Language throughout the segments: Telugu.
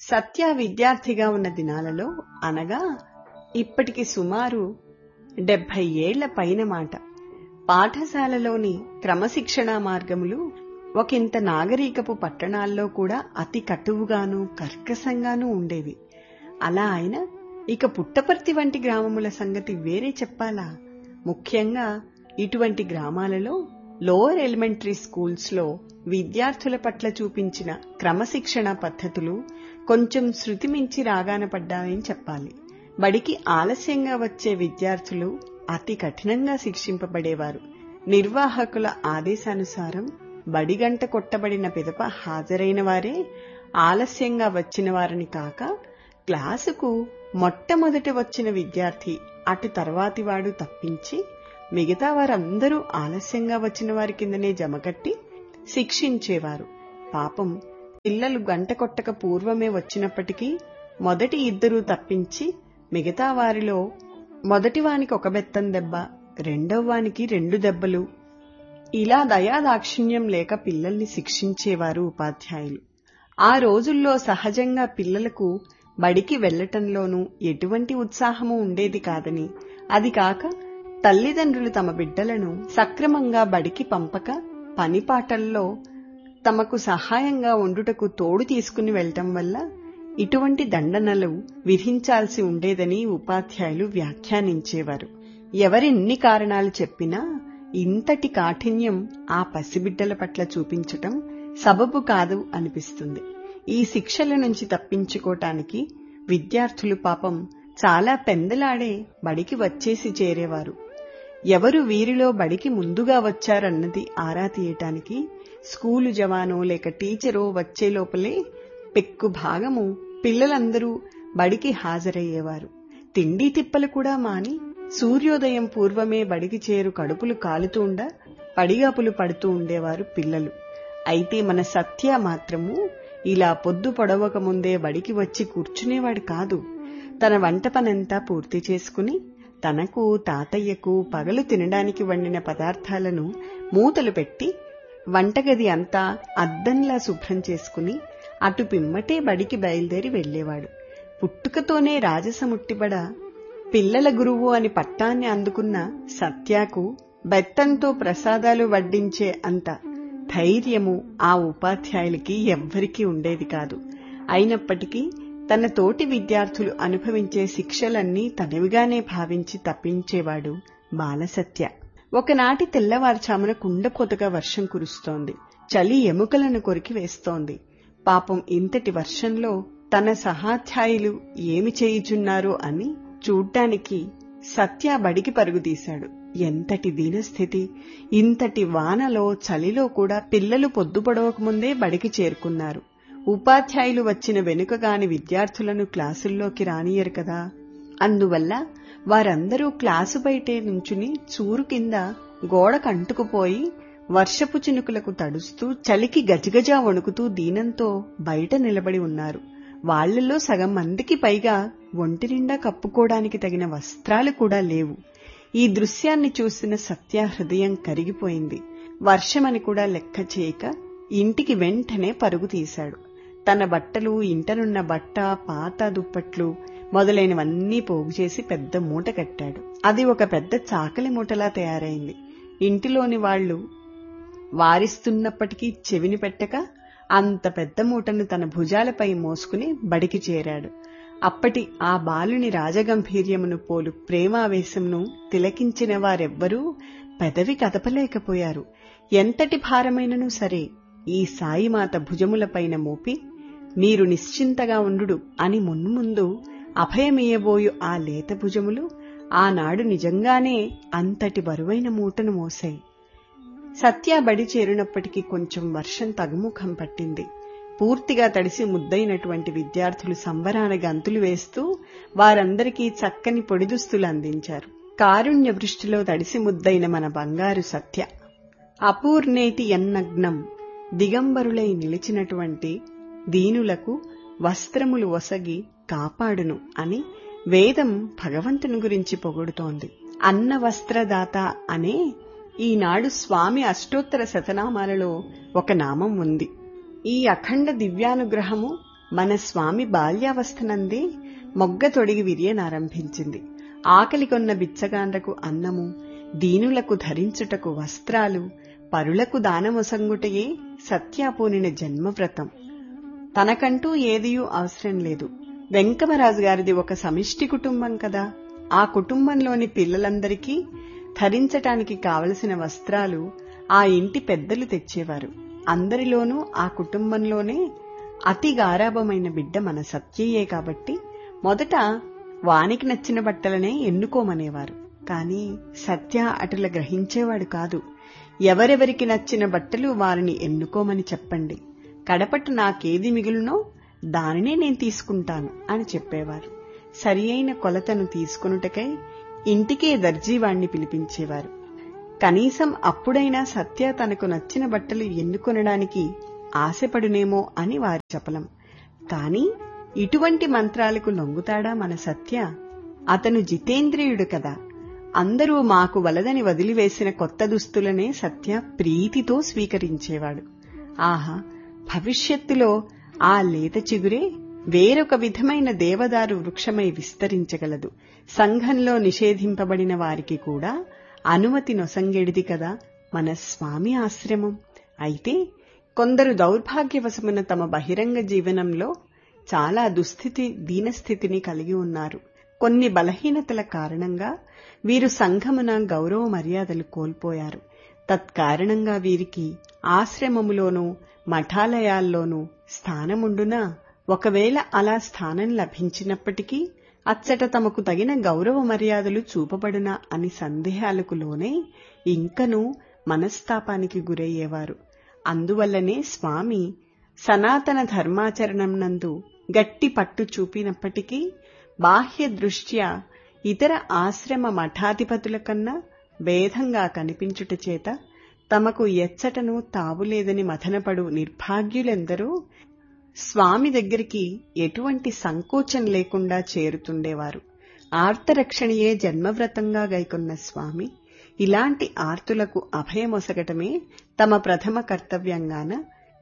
సత్య విద్యార్థిగా ఉన్న దినాలలో అనగా ఇప్పటికి సుమారు డెబ్బై ఏళ్ల పైన మాట పాఠశాలలోని క్రమశిక్షణా మార్గములు ఒకంత నాగరికపు పట్టణాల్లో కూడా అతి కటువుగాను కర్కశంగానూ ఉండేవి అలా ఆయన ఇక పుట్టపర్తి వంటి గ్రామముల సంగతి వేరే చెప్పాలా ముఖ్యంగా ఇటువంటి గ్రామాలలో లోవర్ ఎలిమెంటరీ స్కూల్స్ లో విద్యార్థుల పట్ల చూపించిన క్రమశిక్షణ పద్ధతులు కొంచెం శృతిమించి రాగాన పడ్డాయని చెప్పాలి బడికి ఆలస్యంగా వచ్చే విద్యార్థులు అతి కఠినంగా శిక్షింపబడేవారు నిర్వాహకుల ఆదేశానుసారం బడిగంట కొట్టబడిన పిదప హాజరైన వారే ఆలస్యంగా వచ్చిన వారని కాక క్లాసుకు మొట్టమొదట వచ్చిన విద్యార్థి అటు తర్వాతి వాడు తప్పించి మిగతా వారందరూ ఆలస్యంగా వచ్చిన వారి కిందనే జమకట్టి శిక్షించేవారు పాపం పిల్లలు గంట కొట్టక పూర్వమే వచ్చినప్పటికీ మొదటి ఇద్దరూ తప్పించి మిగతా వారిలో మొదటి వానికి ఒక బెత్తం దెబ్బ రెండవ వానికి రెండు దెబ్బలు ఇలా దయాదాక్షిణ్యం లేక పిల్లల్ని శిక్షించేవారు ఉపాధ్యాయులు ఆ రోజుల్లో సహజంగా పిల్లలకు బడికి వెళ్లటంలోనూ ఎటువంటి ఉత్సాహము ఉండేది కాదని అది కాక తల్లిదండ్రులు తమ బిడ్డలను సక్రమంగా బడికి పంపక పనిపాటల్లో తమకు సహాయంగా ఉండుటకు తోడు తీసుకుని వెళ్లటం వల్ల ఇటువంటి దండనలు విధించాల్సి ఉండేదని ఉపాధ్యాయులు వ్యాఖ్యానించేవారు ఎవరెన్ని కారణాలు చెప్పినా ఇంతటి కాఠిన్యం ఆ పసిబిడ్డల పట్ల చూపించటం సబబు కాదు అనిపిస్తుంది ఈ శిక్షల నుంచి తప్పించుకోటానికి విద్యార్థులు పాపం చాలా పెందలాడే బడికి వచ్చేసి చేరేవారు ఎవరు వీరిలో బడికి ముందుగా వచ్చారన్నది ఆరా తీయటానికి స్కూలు జవానో లేక టీచరో వచ్చే లోపలే పెక్కు భాగము పిల్లలందరూ బడికి హాజరయ్యేవారు తిండి తిప్పలు కూడా మాని సూర్యోదయం పూర్వమే బడికి చేరు కడుపులు కాలుతూండా పడిగాపులు పడుతూ ఉండేవారు పిల్లలు అయితే మన సత్య మాత్రము ఇలా పొద్దు పొడవక ముందే బడికి వచ్చి కూర్చునేవాడు కాదు తన వంట పనంతా పూర్తి చేసుకుని తనకు తాతయ్యకు పగలు తినడానికి వండిన పదార్థాలను మూతలు పెట్టి వంటగది అంతా అద్దంలా శుభ్రం చేసుకుని అటు పిమ్మటే బడికి బయలుదేరి వెళ్లేవాడు పుట్టుకతోనే రాజసముట్టిబడ పిల్లల గురువు అని పట్టాన్ని అందుకున్న సత్యాకు బెత్తంతో ప్రసాదాలు వడ్డించే అంత ధైర్యము ఆ ఉపాధ్యాయులకి ఎవ్వరికీ ఉండేది కాదు అయినప్పటికీ తన తోటి విద్యార్థులు అనుభవించే శిక్షలన్నీ తనవిగానే భావించి తప్పించేవాడు బాలసత్య ఒకనాటి తెల్లవారుచామున కుండపోతగా వర్షం కురుస్తోంది చలి ఎముకలను కొరికి వేస్తోంది పాపం ఇంతటి వర్షంలో తన సహాధ్యాయులు ఏమి చేయుచున్నారో అని చూడ్డానికి సత్య బడికి పరుగుతీశాడు ఎంతటి దీనస్థితి ఇంతటి వానలో చలిలో కూడా పిల్లలు పొద్దుపడవకముందే బడికి చేరుకున్నారు ఉపాధ్యాయులు వచ్చిన వెనుకగాని విద్యార్థులను క్లాసుల్లోకి రానియరు కదా అందువల్ల వారందరూ క్లాసు బయటే నుంచుని చూరు కింద గోడ కంటుకుపోయి వర్షపు చినుకులకు తడుస్తూ చలికి గజగజా వణుకుతూ దీనంతో బయట నిలబడి ఉన్నారు వాళ్లలో సగం మందికి పైగా ఒంటి నిండా కప్పుకోవడానికి తగిన వస్త్రాలు కూడా లేవు ఈ దృశ్యాన్ని చూసిన సత్య హృదయం కరిగిపోయింది వర్షమని కూడా లెక్క చేయక ఇంటికి వెంటనే పరుగు తీశాడు తన బట్టలు ఇంటనున్న బట్ట పాత దుప్పట్లు మొదలైనవన్నీ పోగు చేసి పెద్ద మూట కట్టాడు అది ఒక పెద్ద చాకలి మూటలా తయారైంది ఇంటిలోని వాళ్లు వారిస్తున్నప్పటికీ చెవిని పెట్టక అంత పెద్ద మూటను తన భుజాలపై మోసుకుని బడికి చేరాడు అప్పటి ఆ బాలుని రాజగంభీర్యమును పోలు ప్రేమావేశమును తిలకించిన వారెవ్వరూ పెదవి కదపలేకపోయారు ఎంతటి భారమైనను సరే ఈ సాయిమాత భుజములపైన మోపి మీరు నిశ్చింతగా ఉండు అని మున్ముందు అభయమియబోయు ఆ లేత భుజములు ఆనాడు నిజంగానే అంతటి బరువైన మూటను మోసాయి సత్య బడి చేరినప్పటికీ కొంచెం వర్షం తగుముఖం పట్టింది పూర్తిగా తడిసి ముద్దైనటువంటి విద్యార్థులు సంబరాన గంతులు వేస్తూ వారందరికీ చక్కని పొడిదుస్తులు అందించారు కారుణ్య వృష్టిలో తడిసి ముద్దైన మన బంగారు సత్య అపూర్ణేతి ఎన్నగ్నం దిగంబరులై నిలిచినటువంటి దీనులకు వస్త్రములు ఒసగి కాపాడును అని వేదం భగవంతుని గురించి పొగుడుతోంది అన్న వస్త్రదాత అనే ఈనాడు స్వామి అష్టోత్తర శతనామాలలో ఒక నామం ఉంది ఈ అఖండ దివ్యానుగ్రహము మన స్వామి బాల్యావస్థనందే మొగ్గ తొడిగి విరియనారంభించింది ఆకలి కొన్న బిచ్చగాండ్రకు అన్నము దీనులకు ధరించుటకు వస్త్రాలు పరులకు దానమొసంగుటయే సత్యాపూనిన జన్మవ్రతం తనకంటూ ఏదియూ అవసరం లేదు వెంకమరాజు గారిది ఒక సమిష్టి కుటుంబం కదా ఆ కుటుంబంలోని పిల్లలందరికీ ధరించటానికి కావలసిన వస్త్రాలు ఆ ఇంటి పెద్దలు తెచ్చేవారు అందరిలోనూ ఆ కుటుంబంలోనే అతి గారాభమైన బిడ్డ మన సత్యయే కాబట్టి మొదట వానికి నచ్చిన బట్టలనే ఎన్నుకోమనేవారు కాని సత్య అటుల గ్రహించేవాడు కాదు ఎవరెవరికి నచ్చిన బట్టలు వారిని ఎన్నుకోమని చెప్పండి కడపట్టు నాకేది మిగులునో దానినే నేను తీసుకుంటాను అని చెప్పేవారు సరి అయిన కొలతను తీసుకొనుటకై ఇంటికే దర్జీవాణ్ణి పిలిపించేవారు కనీసం అప్పుడైనా సత్య తనకు నచ్చిన బట్టలు ఎన్నుకొనడానికి ఆశపడునేమో అని వారి చపలం కాని ఇటువంటి మంత్రాలకు లొంగుతాడా మన సత్య అతను జితేంద్రియుడు కదా అందరూ మాకు వలదని వదిలివేసిన కొత్త దుస్తులనే సత్య ప్రీతితో స్వీకరించేవాడు ఆహా భవిష్యత్తులో ఆ లేత చిగురే వేరొక విధమైన దేవదారు వృక్షమై విస్తరించగలదు సంఘంలో నిషేధింపబడిన వారికి కూడా అనుమతి నొసంగెడిది కదా మన స్వామి ఆశ్రమం అయితే కొందరు దౌర్భాగ్యవశమున తమ బహిరంగ జీవనంలో చాలా దుస్థితి దీనస్థితిని కలిగి ఉన్నారు కొన్ని బలహీనతల కారణంగా వీరు సంఘమున గౌరవ మర్యాదలు కోల్పోయారు తత్కారణంగా వీరికి ఆశ్రమములోనూ మఠాలయాల్లోనూ స్థానముండునా ఒకవేళ అలా స్థానం లభించినప్పటికీ అచ్చట తమకు తగిన గౌరవ మర్యాదలు చూపబడునా అని సందేహాలకు లోనే ఇంకనూ మనస్తాపానికి గురయ్యేవారు అందువల్లనే స్వామి సనాతన ధర్మాచరణం నందు గట్టి పట్టు చూపినప్పటికీ బాహ్య దృష్ట్యా ఇతర ఆశ్రమ మఠాధిపతుల కన్నా భేదంగా కనిపించుట చేత తమకు ఎచ్చటను తావులేదని మథనపడు నిర్భాగ్యులెందరూ స్వామి దగ్గరికి ఎటువంటి సంకోచం లేకుండా చేరుతుండేవారు ఆర్తరక్షణయే జన్మవ్రతంగా గైకొన్న స్వామి ఇలాంటి ఆర్తులకు అభయమొసగటమే తమ ప్రథమ కర్తవ్యంగాన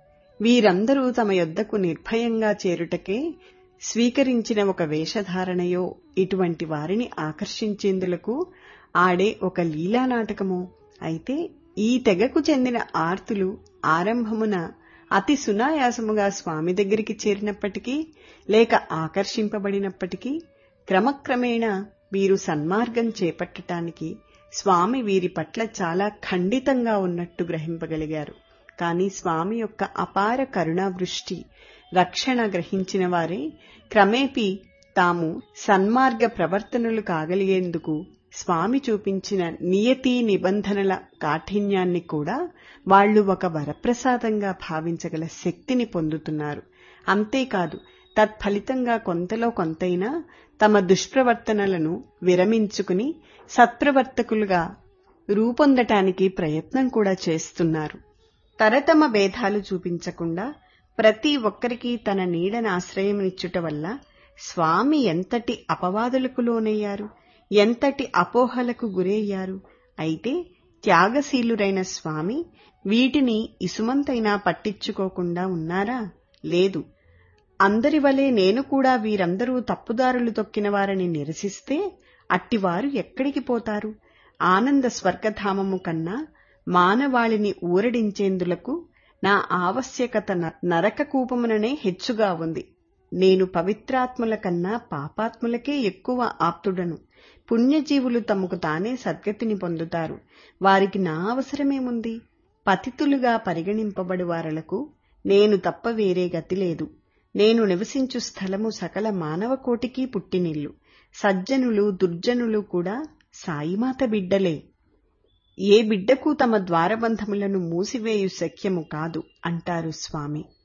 వీరందరూ తమ యొద్దకు నిర్భయంగా చేరుటకే స్వీకరించిన ఒక వేషధారణయో ఇటువంటి వారిని ఆకర్షించేందులకు ఆడే ఒక లీలా నాటకమో అయితే ఈ తెగకు చెందిన ఆర్తులు ఆరంభమున అతి సునాయాసముగా స్వామి దగ్గరికి చేరినప్పటికీ లేక ఆకర్షింపబడినప్పటికీ క్రమక్రమేణా వీరు సన్మార్గం చేపట్టటానికి స్వామి వీరి పట్ల చాలా ఖండితంగా ఉన్నట్టు గ్రహింపగలిగారు కాని స్వామి యొక్క అపార కరుణావృష్టి రక్షణ గ్రహించిన వారే క్రమేపీ తాము సన్మార్గ ప్రవర్తనలు కాగలిగేందుకు స్వామి చూపించిన నియతి నిబంధనల కాఠిన్యాన్ని కూడా వాళ్లు ఒక వరప్రసాదంగా భావించగల శక్తిని పొందుతున్నారు అంతేకాదు తత్ఫలితంగా కొంతలో కొంతైనా తమ దుష్ప్రవర్తనలను విరమించుకుని సత్ప్రవర్తకులుగా రూపొందటానికి ప్రయత్నం కూడా చేస్తున్నారు తరతమ భేదాలు చూపించకుండా ప్రతి ఒక్కరికి తన నీడన ఆశ్రయమిచ్చుట వల్ల స్వామి ఎంతటి అపవాదులకు లోనయ్యారు ఎంతటి అపోహలకు గురయ్యారు అయితే త్యాగశీలురైన స్వామి వీటిని ఇసుమంతైనా పట్టించుకోకుండా ఉన్నారా లేదు అందరి వలె నేను కూడా వీరందరూ తప్పుదారులు తొక్కిన వారని నిరసిస్తే అట్టివారు ఎక్కడికి పోతారు ఆనంద స్వర్గధామము కన్నా మానవాళిని ఊరడించేందులకు నా ఆవశ్యకత నరక కూపముననే హెచ్చుగా ఉంది నేను పవిత్రాత్ముల కన్నా పాపాత్ములకే ఎక్కువ ఆప్తుడను పుణ్యజీవులు తమకు తానే సద్గతిని పొందుతారు వారికి నా అవసరమేముంది పతితులుగా పరిగణింపబడు వారలకు నేను తప్ప వేరే గతి లేదు నేను నివసించు స్థలము సకల మానవ కోటికి పుట్టినిల్లు సజ్జనులు దుర్జనులు కూడా సాయిమాత బిడ్డలే ఏ బిడ్డకు తమ ద్వారబంధములను మూసివేయు శక్యము కాదు అంటారు స్వామి